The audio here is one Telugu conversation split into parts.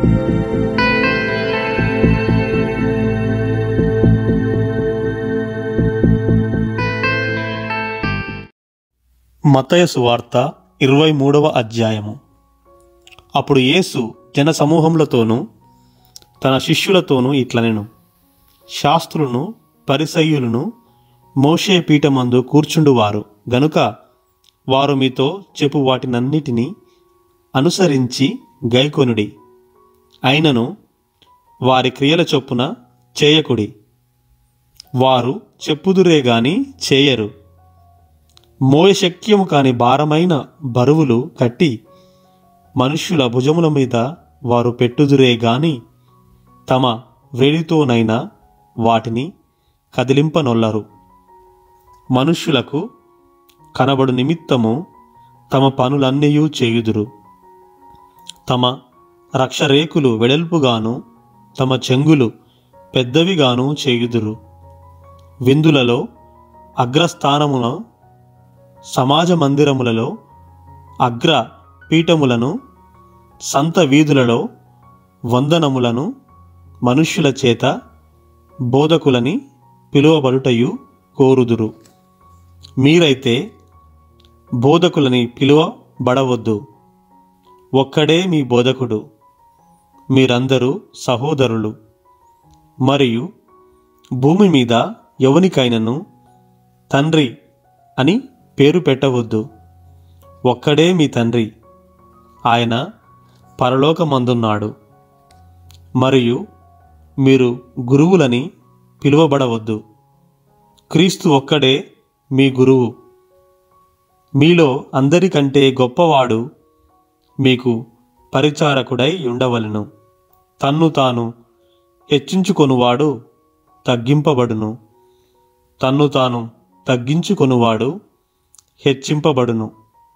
మత్తయ సువార్త ఇరవై మూడవ అధ్యాయము అప్పుడు యేసు జన సమూహములతోనూ తన శిష్యులతోనూ ఇట్లనెను శాస్త్రులను పరిసయ్యులను మోషే పీఠమందు కూర్చుండువారు గనుక వారు మీతో చెప్పు వాటినన్నిటినీ అనుసరించి గైకొనుడి అయినను వారి క్రియల చొప్పున చేయకుడి వారు చెప్పుదురే గాని చేయరు మోయశక్యము కాని భారమైన బరువులు కట్టి మనుష్యుల భుజముల మీద వారు పెట్టుదురే గాని తమ వేడితోనైనా వాటిని కదిలింపనొల్లరు మనుష్యులకు కనబడు నిమిత్తము తమ పనులన్నయూ చేయుదురు తమ రక్షరేకులు వెడల్పుగాను తమ చెంగులు పెద్దవిగాను చేయుదురు విందులలో అగ్రస్థానమున సమాజ మందిరములలో అగ్ర పీఠములను సంత వీధులలో వందనములను మనుష్యుల చేత బోధకులని పిలువబడుటయు కోరుదురు మీరైతే బోధకులని పిలువబడవద్దు ఒక్కడే మీ బోధకుడు మీరందరూ సహోదరులు మరియు భూమి మీద ఎవనికైనను తండ్రి అని పేరు పెట్టవద్దు ఒక్కడే మీ తండ్రి ఆయన పరలోకమందున్నాడు మరియు మీరు గురువులని పిలువబడవద్దు క్రీస్తు ఒక్కడే మీ గురువు మీలో అందరికంటే గొప్పవాడు మీకు పరిచారకుడై ఉండవలెను తన్ను తాను హెచ్చించుకొనువాడు తగ్గింపబడును తన్ను తాను తగ్గించుకొనువాడు హెచ్చింపబడును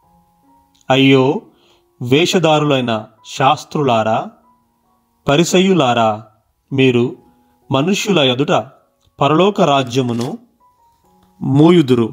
అయ్యో వేషధారులైన శాస్త్రులారా పరిసయ్యులారా మీరు మనుష్యుల ఎదుట పరలోక రాజ్యమును మూయుదురు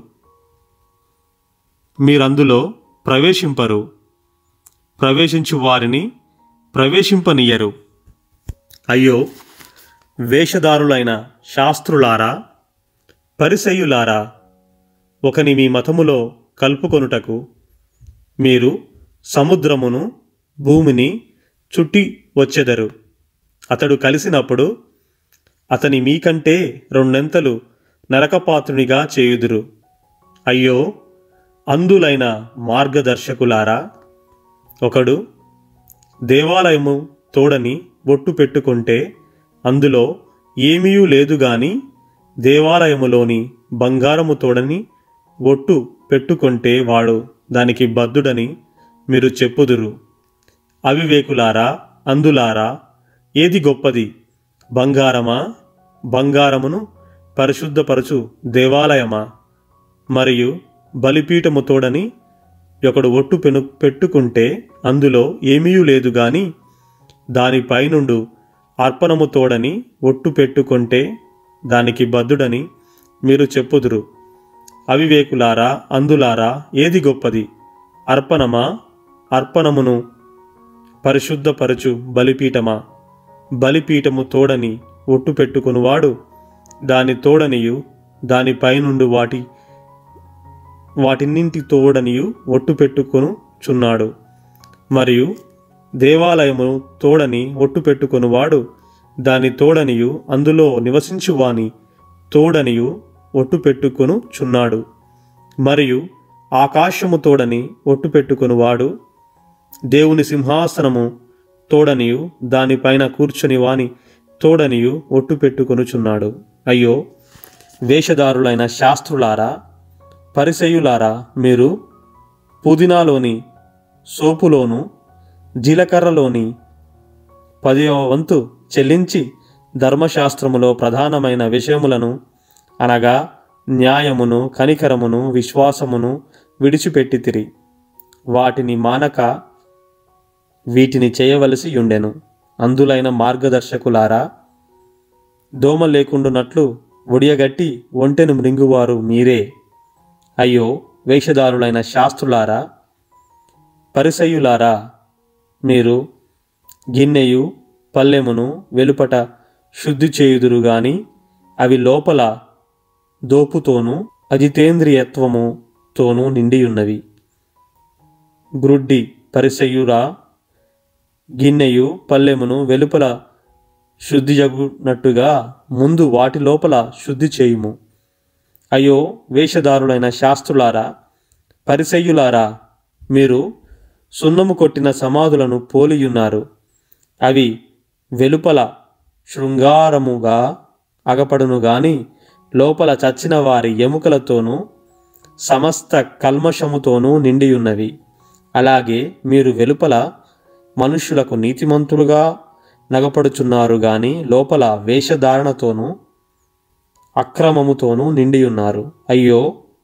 మీరందులో ప్రవేశింపరు ప్రవేశించు వారిని ప్రవేశింపనీయరు అయ్యో వేషధారులైన శాస్త్రులారా పరిసయ్యులారా ఒకని మీ మతములో కలుపుకొనుటకు మీరు సముద్రమును భూమిని చుట్టి వచ్చెదరు అతడు కలిసినప్పుడు అతని మీకంటే రెండెంతలు నరకపాత్రునిగా చేయుదురు అయ్యో అందులైన మార్గదర్శకులారా ఒకడు దేవాలయము తోడని బొట్టు పెట్టుకుంటే అందులో ఏమీయూ లేదు గాని దేవాలయములోని బంగారము తోడని ఒట్టు పెట్టుకుంటే వాడు దానికి బద్దుడని మీరు చెప్పుదురు అవివేకులారా అందులారా ఏది గొప్పది బంగారమా బంగారమును పరిశుద్ధపరచు దేవాలయమా మరియు బలిపీఠము తోడని ఒకడు ఒట్టు పెను పెట్టుకుంటే అందులో ఏమీయూ లేదు గాని దానిపైనుండు అర్పణము తోడని ఒట్టు పెట్టుకుంటే దానికి బద్దుడని మీరు చెప్పుదురు అవివేకులారా అందులారా ఏది గొప్పది అర్పణమా అర్పణమును పరిశుద్ధపరచు బలిపీఠమా బలిపీఠము తోడని ఒట్టు పెట్టుకునివాడు దాని తోడనియు దానిపైనుండు వాటి వాటిన్నింటి తోడనియు ఒట్టు పెట్టుకొను చున్నాడు మరియు దేవాలయము తోడని ఒట్టు పెట్టుకొనువాడు దాని తోడనియు అందులో నివసించువాని తోడనియు ఒట్టు పెట్టుకొను చున్నాడు మరియు ఆకాశము తోడని ఒట్టు పెట్టుకొనువాడు దేవుని సింహాసనము తోడనియు దానిపైన కూర్చుని వాని తోడనియు ఒట్టు పెట్టుకొనుచున్నాడు అయ్యో వేషధారులైన శాస్త్రులారా పరిసయులారా మీరు పుదీనాలోని సోపులోను జీలకర్రలోని పదవ వంతు చెల్లించి ధర్మశాస్త్రములో ప్రధానమైన విషయములను అనగా న్యాయమును కనికరమును విశ్వాసమును విడిచిపెట్టితిరి వాటిని మానక వీటిని చేయవలసి ఉండెను అందులైన మార్గదర్శకులారా దోమ లేకుండునట్లు ఒడియగట్టి ఒంటెను మృంగువారు మీరే అయ్యో వేషధారులైన శాస్త్రులారా పరిసయ్యులారా మీరు గిన్నెయు పల్లెమును వెలుపట శుద్ధి చేయుదురు గాని అవి లోపల దోపుతోనూ అజితేంద్రియత్వముతోనూ నిండియున్నవి గ్రుడ్డి పరిసయురా గిన్నెయు పల్లెమును వెలుపల శుద్ధి జగునట్టుగా ముందు వాటి లోపల శుద్ధి చేయుము అయ్యో వేషధారులైన శాస్త్రులారా పరిసయ్యులారా మీరు సున్నము కొట్టిన సమాధులను పోలియున్నారు అవి వెలుపల శృంగారముగా అగపడును గాని లోపల చచ్చిన వారి ఎముకలతోనూ సమస్త కల్మషముతోనూ నిండియున్నవి అలాగే మీరు వెలుపల మనుష్యులకు నీతిమంతులుగా నగపడుచున్నారు గాని లోపల వేషధారణతోనూ అక్రమముతోనూ నిండియున్నారు అయ్యో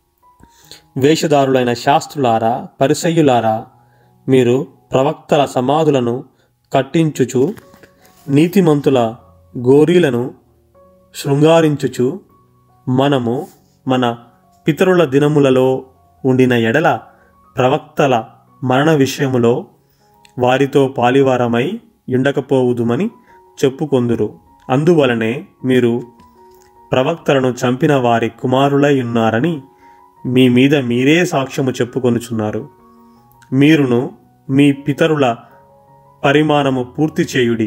వేషధారులైన శాస్త్రులారా పరిసయ్యులారా మీరు ప్రవక్తల సమాధులను కట్టించుచు నీతిమంతుల గోరీలను శృంగారించుచు మనము మన పితరుల దినములలో ఉండిన ఎడల ప్రవక్తల మరణ విషయములో వారితో పాలివారమై ఉండకపోవుదుమని చెప్పుకొందురు అందువలనే మీరు ప్రవక్తలను చంపిన వారి కుమారులై ఉన్నారని మీ మీద మీరే సాక్ష్యము చెప్పుకొనుచున్నారు మీరును మీ పితరుల పరిమాణము పూర్తి చేయుడి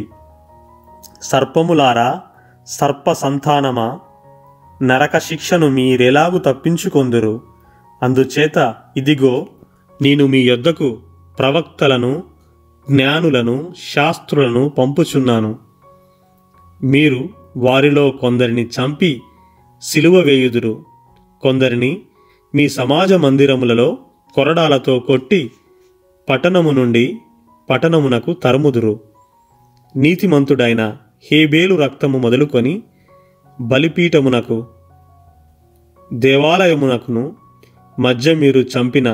సర్పములారా సర్ప సంతానమా నరక శిక్షను మీరెలాగు తప్పించుకొందురు అందుచేత ఇదిగో నేను మీ యొద్దకు ప్రవక్తలను జ్ఞానులను శాస్త్రులను పంపుచున్నాను మీరు వారిలో కొందరిని చంపి సిలువ వేయుదురు కొందరిని మీ సమాజ మందిరములలో కొరడాలతో కొట్టి పట్టణము నుండి పట్టణమునకు తరుముదురు నీతిమంతుడైన హేబేలు రక్తము మొదలుకొని బలిపీఠమునకు దేవాలయమునకును మధ్య మీరు చంపిన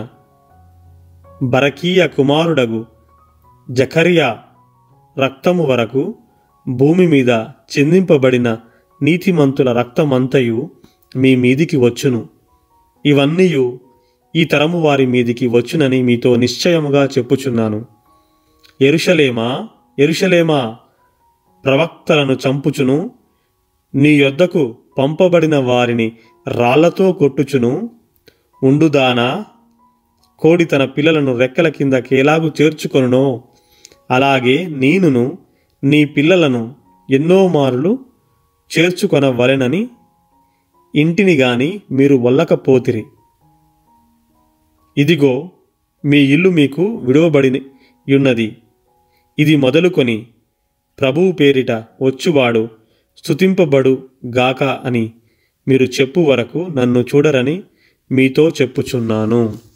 బరకీయ కుమారుడగు జకరియా రక్తము వరకు భూమి మీద చిందింపబడిన నీతిమంతుల రక్తమంతయు మీ మీదికి వచ్చును ఇవన్నీయు ఈ తరము వారి మీదికి వచ్చునని మీతో నిశ్చయముగా చెప్పుచున్నాను ఎరుషలేమా ఎరుషలేమా ప్రవక్తలను చంపుచును నీ యొద్దకు పంపబడిన వారిని రాళ్లతో కొట్టుచును ఉండుదానా కోడి తన పిల్లలను రెక్కల కింద కేలాగు చేర్చుకొనునో అలాగే నేనును నీ పిల్లలను ఎన్నో మారులు చేర్చుకొనవలెనని ఇంటిని గాని మీరు వల్లకపోతిరి ఇదిగో మీ ఇల్లు మీకు విడువబడి ఉన్నది ఇది మొదలుకొని ప్రభువు పేరిట వచ్చువాడు స్తుతింపబడు గాక అని మీరు చెప్పు వరకు నన్ను చూడరని మీతో చెప్పుచున్నాను